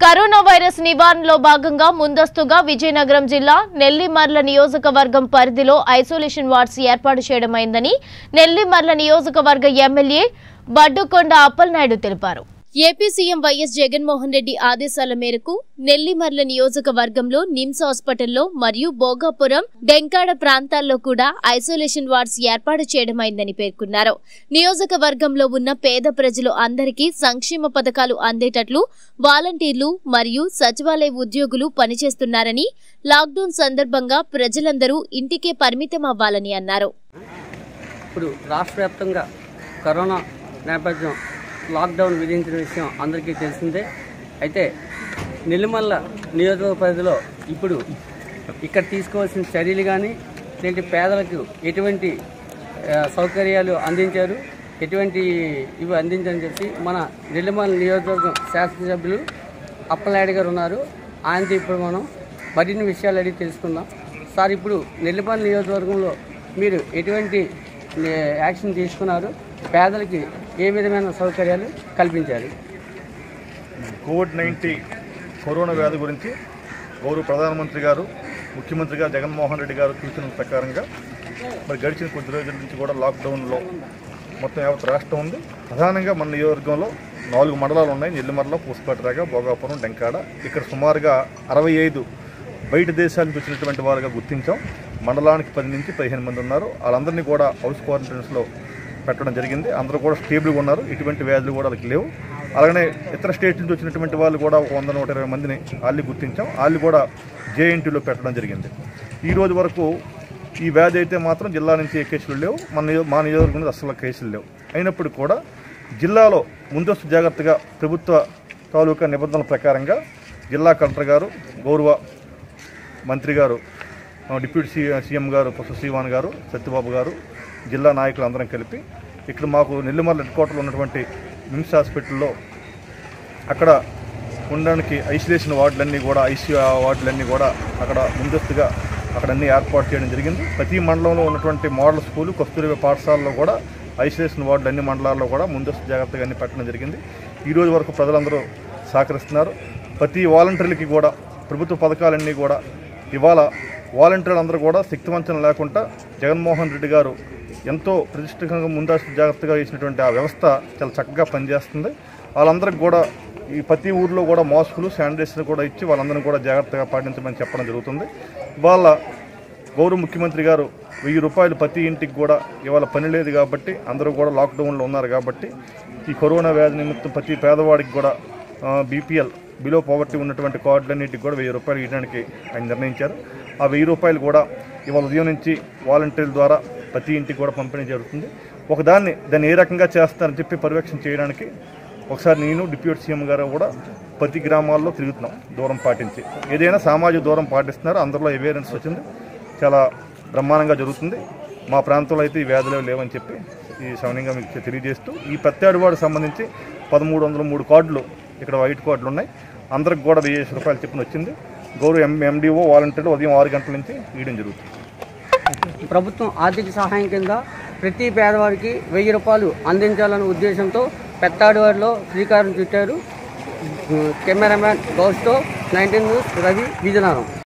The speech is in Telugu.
కరోనా వైరస్ నివారణలో భాగంగా ముందస్తుగా విజయనగరం జిల్లా నెల్లిమర్ల నియోజకవర్గం పరిధిలో ఐసోలేషన్ వార్డ్స్ ఏర్పాటు చేయడమైందని నెల్లిమర్ల నియోజకవర్గ ఎమ్మెల్యే బడ్డుకొండ అప్పలనాయుడు తెలిపారు ఏపీ సీఎం వైఎస్ జగన్మోహన్ రెడ్డి ఆదేశాల మేరకు నెల్లిమర్ల నియోజకవర్గంలో నిమ్స్ హాస్పిటల్లో మరియు భోగాపురం డెంకాడ ప్రాంతాల్లో కూడా ఐసోలేషన్ వార్డ్స్ ఏర్పాటు చేయడమైందని పేర్కొన్నారు నియోజకవర్గంలో ఉన్న పేద ప్రజలు అందరికీ సంక్షేమ పథకాలు అందేటట్లు వాలంటీర్లు మరియు సచివాలయ ఉద్యోగులు పనిచేస్తున్నారని లాక్డౌన్ సందర్భంగా ప్రజలందరూ ఇంటికే పరిమితం అవ్వాలని అన్నారు ఇప్పుడు రాష్ట్ర వ్యాప్తంగా కరోనా నేపథ్యం లాక్డౌన్ విధించిన విషయం అందరికీ తెలిసిందే అయితే నెల్లిమల్ల నియోజకవర్గ పరిధిలో ఇప్పుడు ఇక్కడ తీసుకోవాల్సిన చర్యలు కానీ లేదంటే పేదలకు ఎటువంటి ఆ, సౌకర్యాలు అందించారు ఎటువంటి ఇవి అందించని చెప్పి మన నెల్లిమల్ల నియోజకవర్గం శాసనసభ్యులు అప్పలనాయుడు గారు ఉన్నారు ఆయనతో ఇప్పుడు మనం మరిన్ని విషయాలు అడిగి తెలుసుకుందాం సార్ ఇప్పుడు నెల్లిమల్ల నియోజకవర్గంలో మీరు ఎటువంటి ఏ, యాక్షన్ తీసుకున్నారు పేదలకి ఏ విధమైన సౌకర్యాలు కల్పించారు కోవిడ్ నైన్టీన్ కరోనా వ్యాధి గురించి గౌరవ ప్రధానమంత్రి గారు ముఖ్యమంత్రి గారు జగన్మోహన్ రెడ్డి గారు సూచనల ప్రకారంగా మరి గడిచిన కొద్ది రోజుల నుంచి కూడా లాక్డౌన్లో మొత్తం యావత్ రాష్ట్రం ఉంది ప్రధానంగా మన నియోజకవర్గంలో నాలుగు మండలాలు ఉన్నాయి నెల్లిమర్ల పూసపేటరాగ భోగాపురం డెంకాడ ఇక్కడ సుమారుగా అరవై ఐదు బయట దేశాల నుంచి వచ్చినటువంటి వారుగా గుర్తించాం మండలానికి పది నుంచి పదిహేను మంది ఉన్నారు వాళ్ళందరినీ కూడా హౌస్ క్వారంటైన్స్లో పెట్టడం జరిగింది అందరూ కూడా స్టేబుల్గా ఉన్నారు ఇటువంటి వ్యాధులు కూడా వాళ్ళకి లేవు అలాగనే ఇతర స్టేట్ నుంచి వచ్చినటువంటి వాళ్ళు కూడా ఒక వంద నూట ఇరవై మందిని వాళ్ళు గుర్తించాం వాళ్ళు కూడా జేఎన్టీలో పెట్టడం జరిగింది ఈ రోజు వరకు ఈ వ్యాధి అయితే మాత్రం జిల్లా నుంచి ఏ కేసులు లేవు మన నియో- మా నియోజకవర్గం నుంచి అసలు కేసులు లేవు అయినప్పటికీ కూడా జిల్లాలో ముందస్తు జాగ్రత్తగా ప్రభుత్వ తాలూకా నిబంధనల ప్రకారంగా జిల్లా కలెక్టర్ గారు గౌరవ మంత్రి గారు ఆ, డిప్యూటీ సీ సీఎం గారు ప్రొఫెసర్ శ్రీవాన్ గారు సత్యబాబు గారు జిల్లా నాయకులు అందరం కలిపి ఇక్కడ మాకు నెల్లిమర్ల హెడ్ క్వార్టర్లో ఉన్నటువంటి మిమ్స్ హాస్పిటల్లో అక్కడ ఉండడానికి ఐసోలేషన్ వార్డులన్నీ కూడా ఐసీయూ వార్డులన్నీ కూడా అక్కడ ముందస్తుగా అక్కడ అన్ని ఏర్పాటు చేయడం జరిగింది ప్రతి మండలంలో ఉన్నటువంటి మోడల్ స్కూలు కస్తూరిబా పాఠశాలలో కూడా ఐసోలేషన్ వార్డులు అన్ని మండలాల్లో కూడా ముందస్తు జాగ్రత్తగా అన్ని పెట్టడం జరిగింది ఈ రోజు వరకు ప్రజలందరూ సహకరిస్తున్నారు ప్రతి వాలంటీర్లకి కూడా ప్రభుత్వ పథకాలన్నీ కూడా ఇవాళ వాలంటీర్లు అందరూ కూడా శక్తివంచన లేకుండా జగన్మోహన్ రెడ్డి గారు ఎంతో ప్రతిష్టంగా ముందస్తు జాగ్రత్తగా చేసినటువంటి ఆ వ్యవస్థ చాలా చక్కగా పనిచేస్తుంది వాళ్ళందరికి కూడా ఈ ప్రతి ఊర్లో కూడా మాస్కులు శానిటైజర్ కూడా ఇచ్చి వాళ్ళందరినీ కూడా జాగ్రత్తగా పాటించమని చెప్పడం జరుగుతుంది వాళ్ళ గౌరవ ముఖ్యమంత్రి గారు వెయ్యి రూపాయలు ప్రతి ఇంటికి కూడా ఇవాళ పని లేదు కాబట్టి అందరూ కూడా లాక్డౌన్లో ఉన్నారు కాబట్టి ఈ కరోనా వ్యాధి నిమిత్తం ప్రతి పేదవాడికి కూడా బీపీఎల్ బిలో పావర్టీ ఉన్నటువంటి కార్డులన్నింటికి కూడా వెయ్యి రూపాయలు ఇవ్వడానికి ఆయన నిర్ణయించారు ఆ వెయ్యి రూపాయలు కూడా ఇవాళ ఉదయం నుంచి వాలంటీర్ల ద్వారా ప్రతి ఇంటికి కూడా పంపిణీ జరుగుతుంది ఒకదాన్ని దాన్ని ఏ రకంగా చేస్తారని చెప్పి పర్యవేక్షణ చేయడానికి ఒకసారి నేను డిప్యూటీ సీఎం గారు కూడా ప్రతి గ్రామాల్లో తిరుగుతున్నాం దూరం పాటించి ఏదైనా సామాజిక దూరం పాటిస్తున్నారు అందరిలో అవేర్నెస్ వచ్చింది చాలా బ్రహ్మాండంగా జరుగుతుంది మా ప్రాంతంలో అయితే ఈ వ్యాధులు లేవని చెప్పి ఈ సమయంగా మీకు తెలియజేస్తూ ఈ ప్రత్యాడివాడికి సంబంధించి పదమూడు వందల మూడు కార్డులు ఇక్కడ వైట్ కార్డులు ఉన్నాయి అందరికి కూడా వెయ్యి రూపాయలు చెప్పిన వచ్చింది గౌరవ ఎం ఎండిఓ వాలంటీర్లు ఉదయం ఆరు గంటల నుంచి ఇవ్వడం జరుగుతుంది ప్రభుత్వం ఆర్థిక సహాయం కింద ప్రతి పేదవాడికి వెయ్యి రూపాయలు అందించాలనే ఉద్దేశంతో పెత్తాడివాడిలో శ్రీకారం చుట్టారు కెమెరామ్యాన్ గౌస్తో నైన్టీన్ న్యూస్ రవి విజయనగరం